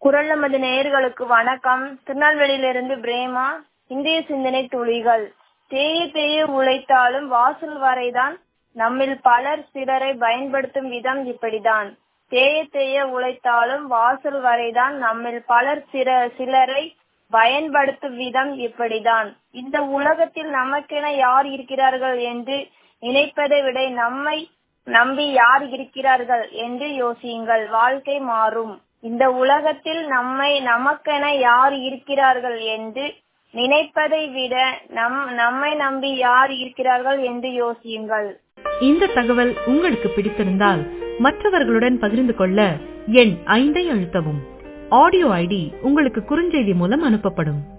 குரல் நமது நேயர்களுக்கு வணக்கம் திருநெல்வேலியிலிருந்து பிரேமா இந்திய சிந்தனை துளிகள் தேய தேய உழைத்தாலும் வாசல் வரைதான் நம்மில் பலர் சிலரை பயன்படுத்தும் விதம் இப்படிதான் தேய தேய உழைத்தாலும் வாசல் வரைதான் நம்மில் பலர் சில சிலரை பயன்படுத்தும் விதம் இப்படிதான் இந்த உலகத்தில் நமக்கென யார் இருக்கிறார்கள் என்று நினைப்பதை விட நம்மை நம்பி யார் இருக்கிறார்கள் என்று யோசியுங்கள் வாழ்க்கை மாறும் இந்த உலகத்தில் நம்மை நமக்கென யார் இருக்கிறார்கள் என்று நினைப்பதை விட நம் நம்மை நம்பி யார் இருக்கிறார்கள் என்று யோசியுங்கள் இந்த தகவல் உங்களுக்கு பிடித்திருந்தால் மற்றவர்களுடன் பகிர்ந்து கொள்ள எண் ஐந்தை அழுத்தவும் ஆடியோ ஐடி உங்களுக்கு குறுஞ்செய்தி மூலம் அனுப்பப்படும்